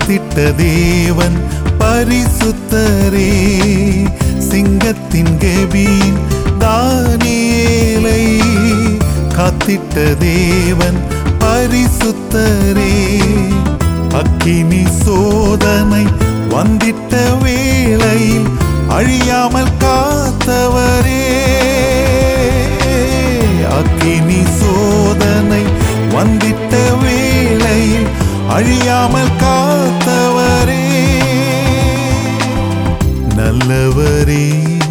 காத்திட்ட தேவன் பரிசுத்தரே சிங்கத்தின் கெபியின் தானியேலை காத்திட்ட தேவன் பரிசுத்தரே அக்கினி சோதனை வந்திட்ட வேளையில் அழியாமல் காத்தவரே அக்கினி சோதனை வந்திட்ட வேளையில் அழியாமல் காத்தவரே நல்லவரே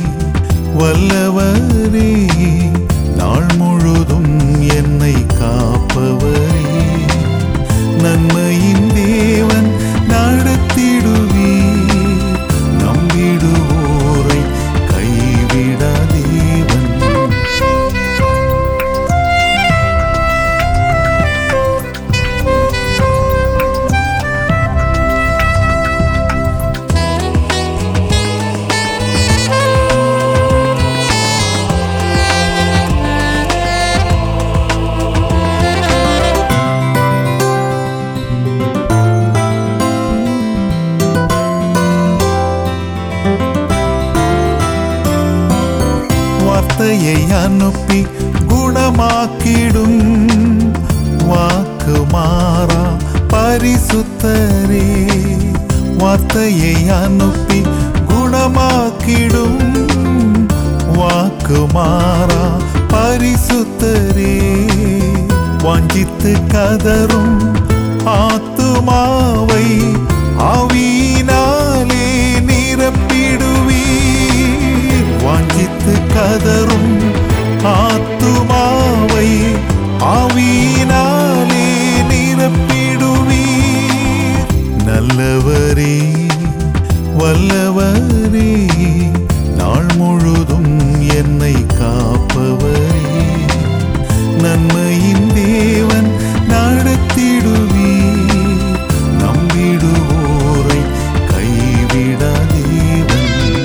வல்லவரே நாள் முழுதும் என்னை காப்பவரே நன்மையின் தேவன் நடத்திடுவீர் நம்பிடுவோரை கைவிடா தேவன் வார்த்தையை அனுப்பி குணமாக்கிடும் வாக்கு மாறா பரிசுத்தரே வார்த்தையை அனுப்பி குணமாக்கிடும் வாக்கு மாறா பரிசுத்தரே வாஞ்சித்து கதரும் ஆத்துமாவை ஆவியினாலே நிரப்பிடுவீர் வாஞ்சித்து கதரும் ஆத்துமாவை ஆவியினாலே நிரப்பிடுவீர் நல்லவரே வல்லவரே நாள் முழுதும் என்னை காப்பவரே நன்மையின் தேவன் நடத்திடுவீர் நம்பிடுவோரை கைவிடா தேவன்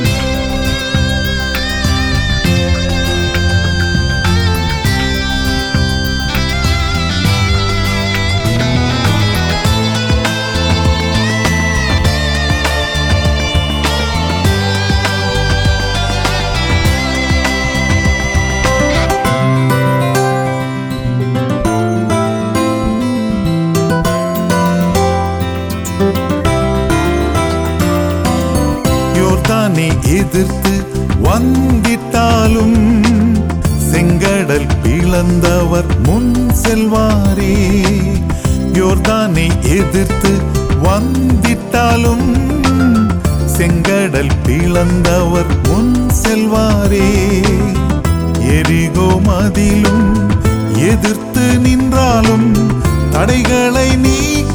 யோர்தானை எதிர்த்து வந்திட்டாலும் செங்கடல் பிளந்தவர் முன் செல்வாரே யோர்தானை எதிர்த்து வந்திட்டாலும் செங்கடல் பிளந்தவர் முன் செல்வாரே எரிகோ மதிலும் எதிர்த்து நின்றாலும் தடைகளை நீக்க